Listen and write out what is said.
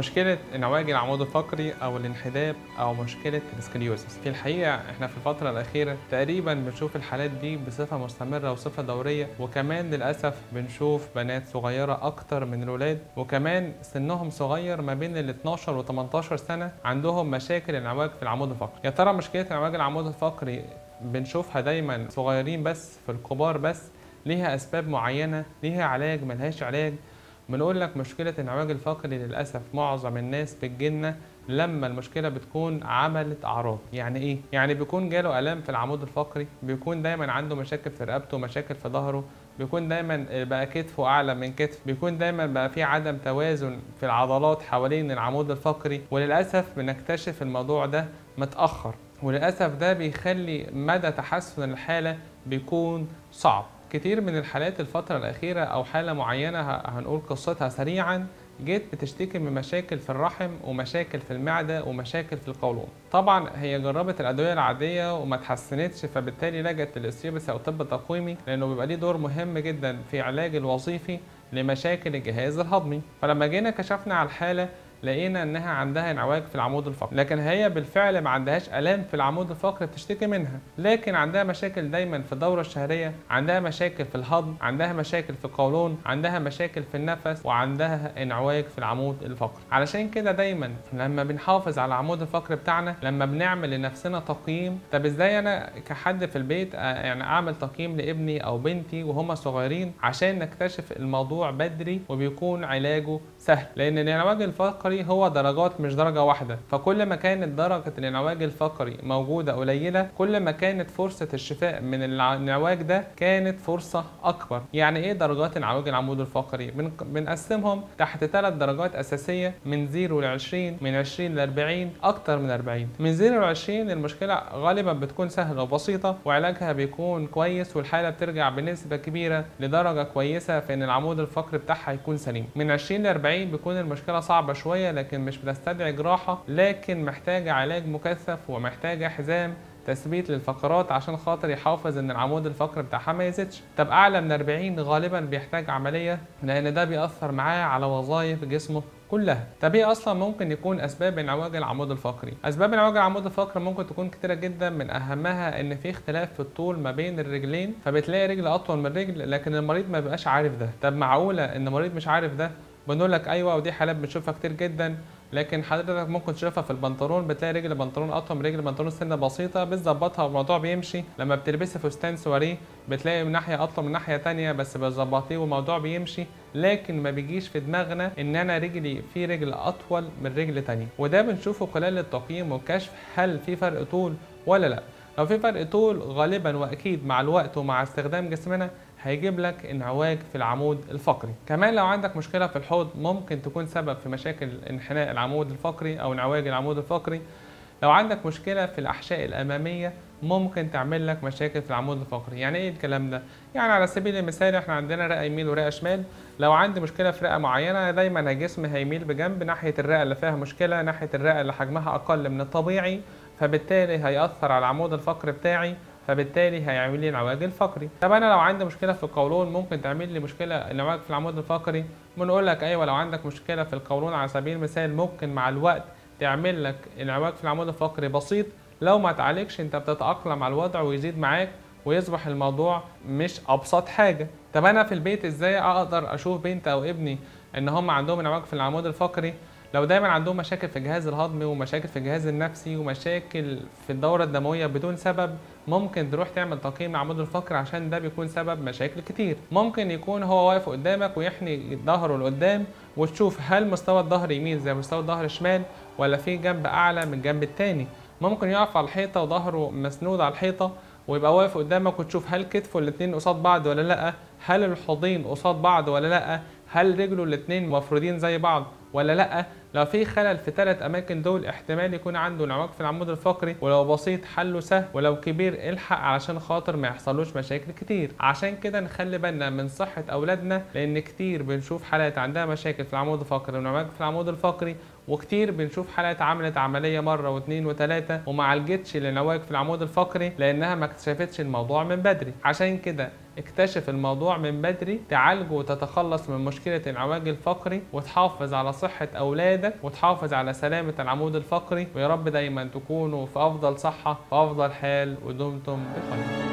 مشكلة انعواج العمود الفقري أو الانحداب أو مشكلة السكليوزس في الحقيقة احنا في الفترة الأخيرة تقريبا بنشوف الحالات دي بصفة مستمرة وصفة دورية وكمان للأسف بنشوف بنات صغيرة أكتر من الولاد وكمان سنهم صغير ما بين ال 12 و 18 سنة عندهم مشاكل انعواج في العمود الفقري يا ترى مشكلة انعواج العمود الفقري بنشوفها دايما صغيرين بس في الكبار بس ليها أسباب معينة ليها علاج ملهاش علاج بنقول لك مشكلة الانعواج الفقري للأسف معظم الناس بتجيلنا لما المشكلة بتكون عملت أعراض يعني إيه؟ يعني بيكون جاله آلام في العمود الفقري بيكون دايما عنده مشاكل في رقبته مشاكل في ظهره بيكون دايما بقى كتفه أعلى من كتف بيكون دايما بقى في عدم توازن في العضلات حوالين العمود الفقري وللأسف بنكتشف الموضوع ده متأخر وللأسف ده بيخلي مدى تحسن الحالة بيكون صعب كتير من الحالات الفترة الأخيرة أو حالة معينة هنقول قصتها سريعا جيت بتشتكي من مشاكل في الرحم ومشاكل في المعدة ومشاكل في القولون طبعا هي جربت الأدوية العادية وما تحسنتش فبالتالي لجأت للاستيوبس أو الطب التقويمي لأنه بيبقى ليه دور مهم جدا في علاج الوظيفي لمشاكل الجهاز الهضمي فلما جينا كشفنا على الحالة لقينا انها عندها انعواج في العمود الفقري لكن هي بالفعل ما عندهاش الام في العمود الفقري بتشتكي منها لكن عندها مشاكل دايما في الدوره الشهريه عندها مشاكل في الهضم عندها مشاكل في القولون عندها مشاكل في النفس وعندها انعواج في العمود الفقري علشان كده دايما لما بنحافظ على العمود الفقري بتاعنا لما بنعمل لنفسنا تقييم طب ازاي انا كحد في البيت يعني اعمل تقييم لابني او بنتي وهم صغيرين عشان نكتشف الموضوع بدري وبيكون علاجه سهل لان الانعواج الفقري هو درجات مش درجه واحده فكل ما كانت درجه الانعواج الفقري موجوده قليله كل ما كانت فرصه الشفاء من الانعواج ده كانت فرصه اكبر يعني ايه درجات انعواج العمود الفقري بنقسمهم تحت ثلاث درجات اساسيه من 0 ل 20 من 20 ل 40 اكتر من 40 من 0 ل 20 المشكله غالبا بتكون سهله وبسيطه وعلاجها بيكون كويس والحاله بترجع بنسبه كبيره لدرجه كويسه في ان العمود الفقري بتاعها يكون سليم من 20 ل 40 بيكون المشكله صعبه شويه لكن مش بتستدعي جراحه لكن محتاجه علاج مكثف ومحتاجه حزام تثبيت للفقرات عشان خاطر يحافظ ان العمود الفقري بتاعها ما يزيدش طب اعلى من 40 غالبا بيحتاج عمليه لان ده بيأثر معاه على وظائف جسمه كلها طب ايه اصلا ممكن يكون اسباب انعواج العمود الفقري اسباب انعواج العمود الفقري ممكن تكون كتيره جدا من اهمها ان في اختلاف في الطول ما بين الرجلين فبتلاقي رجل اطول من رجل لكن المريض ما بيبقاش عارف ده طب معقوله ان المريض مش عارف ده بنقول لك ايوه ودي حالات بنشوفها كتير جدا لكن حضرتك ممكن تشوفها في البنطلون بتلاقي رجل بنطلون اطول من رجل بنطلون سنه بسيطه بتظبطها والموضوع بيمشي لما بتلبسي فستان سواريه بتلاقي من ناحيه اطول من ناحيه تانية بس بتظبطيه والموضوع بيمشي لكن ما بيجيش في دماغنا ان انا رجلي في رجل اطول من رجل تانية وده بنشوفه خلال التقييم والكشف هل في فرق طول ولا لا لو في فرق طول غالبا واكيد مع الوقت ومع استخدام جسمنا هيجيب لك انعواج في العمود الفقري كمان لو عندك مشكله في الحوض ممكن تكون سبب في مشاكل انحناء العمود الفقري او انعواج العمود الفقري لو عندك مشكله في الاحشاء الاماميه ممكن تعمل لك مشاكل في العمود الفقري يعني ايه الكلام ده يعني على سبيل المثال احنا عندنا رئه يمين ورئه شمال لو عندي مشكله في رئه معينه دايما الجسم هيميل بجنب ناحيه الرئه اللي فيها مشكله ناحيه الرئه اللي حجمها اقل من الطبيعي فبالتالي هيأثر على العمود الفقري بتاعي فبالتالي هيعمل لي انعواج الفقري طب انا لو عندي مشكله في القولون ممكن تعمل لي مشكله انعواج في العمود الفقري بنقول لك ايوه لو عندك مشكله في القولون على سبيل المثال ممكن مع الوقت تعمل لك انعواج في العمود الفقري بسيط لو ما تعالجش انت بتتاقلم على الوضع ويزيد معاك ويصبح الموضوع مش ابسط حاجه طب انا في البيت ازاي اقدر اشوف بنت او ابني ان هم عندهم انعواج في العمود الفقري لو دايما عندهم مشاكل في الجهاز الهضمي ومشاكل في الجهاز النفسي ومشاكل في الدورة الدموية بدون سبب ممكن تروح تعمل تقييم العمود الفقري عشان ده بيكون سبب مشاكل كتير ممكن يكون هو واقف قدامك ويحني ظهره لقدام وتشوف هل مستوى الظهر يمين زي مستوى الظهر شمال ولا في جنب اعلى من الجنب التاني ممكن يقف على الحيطة وظهره مسنود على الحيطة ويبقى واقف قدامك وتشوف هل كتفه الاتنين قصاد بعض ولا لا هل الحوضين قصاد بعض ولا لا هل رجله الاتنين مفرودين زي بعض ولا لا لو في خلل في ثلاث اماكن دول احتمال يكون عنده انعواج في العمود الفقري ولو بسيط حله سهل ولو كبير الحق علشان خاطر ما يحصلوش مشاكل كتير عشان كده نخلي بالنا من صحه اولادنا لان كتير بنشوف حالات عندها مشاكل في العمود الفقري وانعواج في العمود الفقري وكتير بنشوف حالات عملت عمليه مره واثنين وثلاثه وما عالجتش الانعواج في العمود الفقري لانها ما اكتشفتش الموضوع من بدري عشان كده اكتشف الموضوع من بدري تعالجه وتتخلص من مشكلة الانعواج الفقري وتحافظ على صحة أولادك وتحافظ على سلامة العمود الفقري ويا رب دايما تكونوا في أفضل صحة في أفضل حال ودمتم بخير